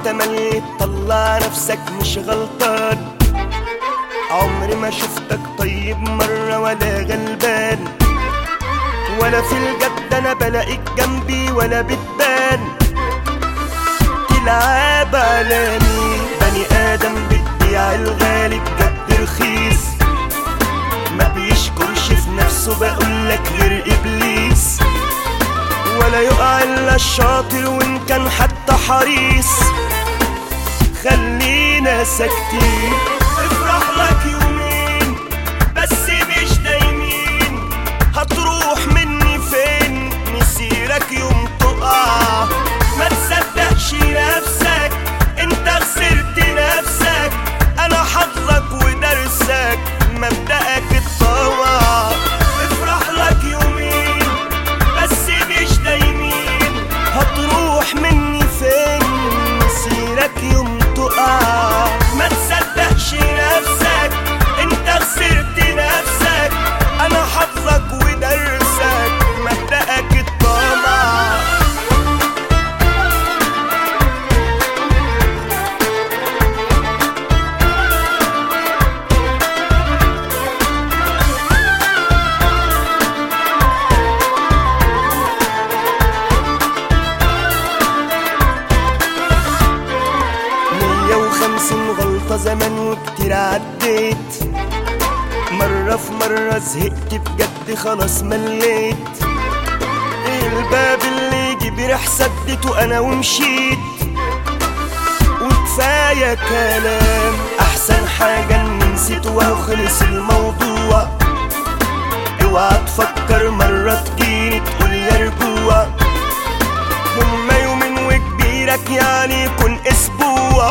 تملي تطلع نفسك مش غلطان عمري ما شفتك طيب مرة ولا غلبان ولا في الجد انا بلاقيك جنبي ولا بتبان تلعب علاني بني ادم بتبيع الغالي بجد رخيص ما بيشكرش في نفسه بقولك غير ابليس ولا يقع الا الشاطر وان كان حتى حريص خلينا ساكتين افرح لك يومين بس مش دايمين هتروح مني فين مسيرك يوم تقع ما تصدقش نفسك انت خسرت نفسك انا حظك ودرسك مبدأك الطمع افرح لك يومين بس مش دايمين هتروح مني فين مسيرك يوم تقع ما تصدقش نفسك انت خسرت نفسك انا حظك ودرسك مبدأك الطمع مية وخمسين غلطة زمان وكتير عديت مرة في مرة زهقت بجد خلاص مليت الباب اللي يجي بريح سدته انا ومشيت وكفاية كلام احسن حاجة اني نسيت وخلص الموضوع اوعى تفكر مرة تجيني تقول يا رجوع هما يومين وكبيرك يعني يكون اسبوع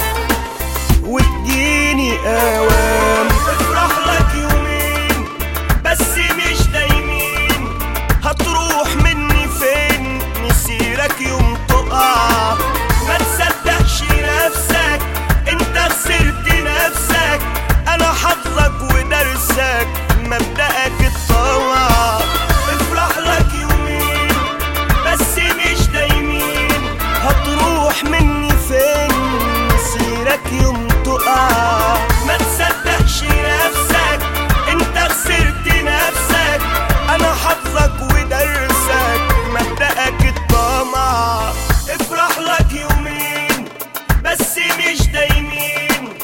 وتجيني اوام افرح لك يومين بس مش دايمين هتروح مني فين مسيرك يوم تقع ما تصدقش نفسك انت خسرت نفسك انا حظك ودرسك مبدأك الطمع افرح لك يومين بس مش دايمين هتروح مني فين مسيرك يوم تقع ما تصدقش نفسك انت خسرت نفسك انا حظك ودرسك مبدأك الطمع افرح لك يومين بس مش دايمين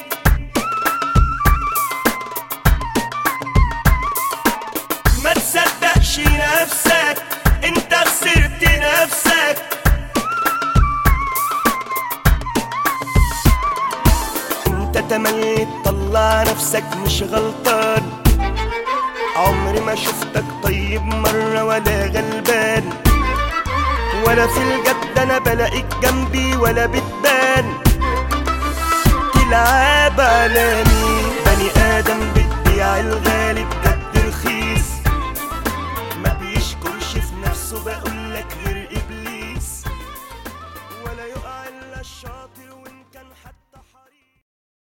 ما تصدقش نفسك انت خسرت نفسك انت تملي تطلع نفسك مش غلطان عمري ما شفتك طيب مرة ولا غلبان ولا في الجد انا بلاقيك جنبي ولا بتبان تلعب علاني بني ادم بتبيع الغالي